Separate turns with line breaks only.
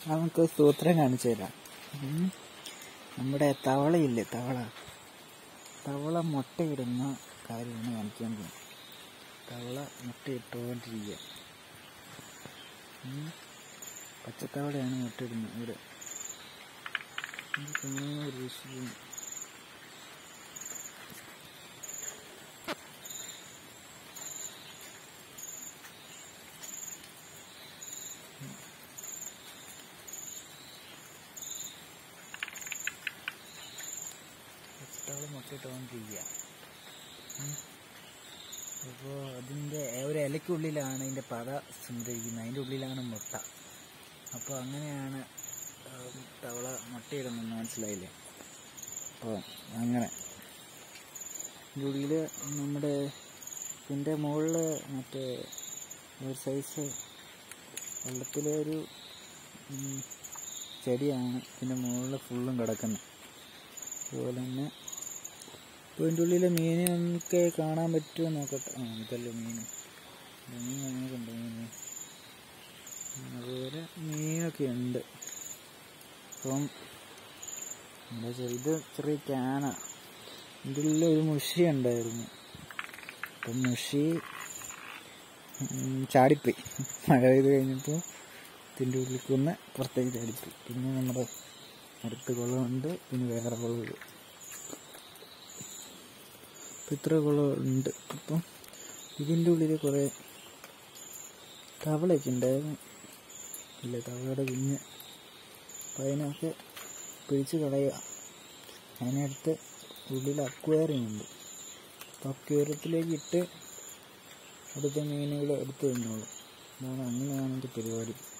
നമുക്ക് സൂത്രം കാണിച്ചു തരാം ഉം. നമ്മുടെ തവളയില്ലേ തവള തവള മുട്ടയിടുന്ന കാര്യമാണ് കാണിക്കാൻ പോകുന്നത് തവള മുട്ടയിട്ടുകൊണ്ടിരിക്കുക ഉം. പച്ചത്തവളയാണ് മുട്ടയിടുന്നത് ഇവിടെ ഇത് കാണുന്ന ഒരു വിഷയം പച്ചത്തവള മുട്ടയിട്ടുകൊണ്ടിരിക്കുക അപ്പോൾ അതിൻ്റെ ഒരു ഇലയ്ക്കുള്ളിലാണ് അതിൻ്റെ പത സംഭരിക്കുന്നത് അതിൻ്റെ ഉള്ളിലാണ് മുട്ട അപ്പോൾ അങ്ങനെയാണ് ഉം, തവള മുട്ടയിടുന്നത് മനസ്സിലായില്ലേ അപ്പോൾ അങ്ങനെ ഇതിൻ്റെ ഉള്ളിൽ നമ്മുടെ ഇതിൻ്റെ മുകളിൽ മറ്റേ ഒരു സൈസ് വെള്ളത്തിലെ ഒരു ഉം, ചെടിയാണ് ഇതിൻ്റെ മുകളിൽ ഫുള്ളും കിടക്കുന്നത് അതുപോലെ തന്നെ ഇപ്പോൾ ഇതിൻ്റെ ഉള്ളിലെ മീനൊക്കെ കാണാൻ പറ്റുമോ നോക്കട്ടെ ആ ഇതല്ലേ മീൻ മീൻ അങ്ങനെയൊക്കെ മീൻ അതുപോലെ മീനൊക്കെ ഉണ്ട് അപ്പം എന്താ വെച്ചാൽ ഇത് ചെറിയ ക്യാന ഇതിൻ്റെ ഉള്ളിൽ ഒരു മുഷി ഉണ്ടായിരുന്നു അപ്പം മുഷി ഉം, ചാടിപ്പോയി മഴ പെയ്ത് കഴിഞ്ഞപ്പോൾ ഇതിൻ്റെ ഉള്ളിൽ കൊന്ന് പുറത്തേക്ക് ചാടിപ്പോയി പിന്നെ നമ്മുടെ അടുത്ത കുളമുണ്ട് പിന്നെ വേറെ കുളമുണ്ട് അപ്പം ഇത്ര കുളമുണ്ട് അപ്പം ഇതിൻ്റെ ഉള്ളിൽ കുറേ തവളയൊക്കെ ഉണ്ടായിരുന്നു ഇല്ല തവളയുടെ കുഞ്ഞ് അപ്പം അതിനൊക്കെ പിടിച്ച് കളയുക അതിനടുത്ത് ഉള്ളിൽ അക്വേറിയം ഉണ്ട് അപ്പം അക്വേറിയത്തിലേക്ക് ഇട്ട് അടുത്ത മീനുകൾ എടുത്ത് തിന്നോളും അതാണ് അങ്ങനെയാണ് എൻ്റെ പരിപാടി